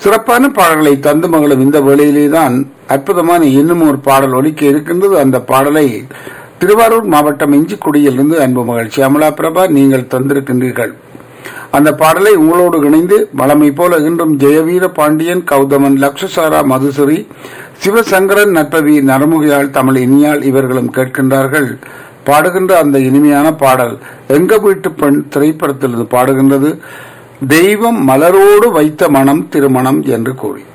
சிறப்பான பாடல்களை தந்து மகளும் இந்த வேளையிலே தான் அற்புதமான இன்னும் ஒரு பாடல் ஒலிக்க இருக்கின்றது அந்த பாடலை திருவாரூர் மாவட்டம் இஞ்சிக்குடியிலிருந்து அன்பு மகள் சியாமலா பிரபா நீங்கள் தந்திருக்கின்றீர்கள் அந்த பாடலை உங்களோடு இணைந்து வளமை போல இன்றும் ஜெயவீர பாண்டியன் கௌதமன் லக்ஷசாரா மதுசுரி சிவசங்கரன் நட்பவி நரமுகியாள் தமிழ் இனியாள் இவர்களும் கேட்கின்றார்கள் பாடுகின்ற அந்த இனிமையான பாடல் எங்க வீட்டு பெண் திரைப்படத்தில் இது பாடுகின்றது தெய்வம் மலரோடு வைத்த மனம் திருமணம் என்று கூறி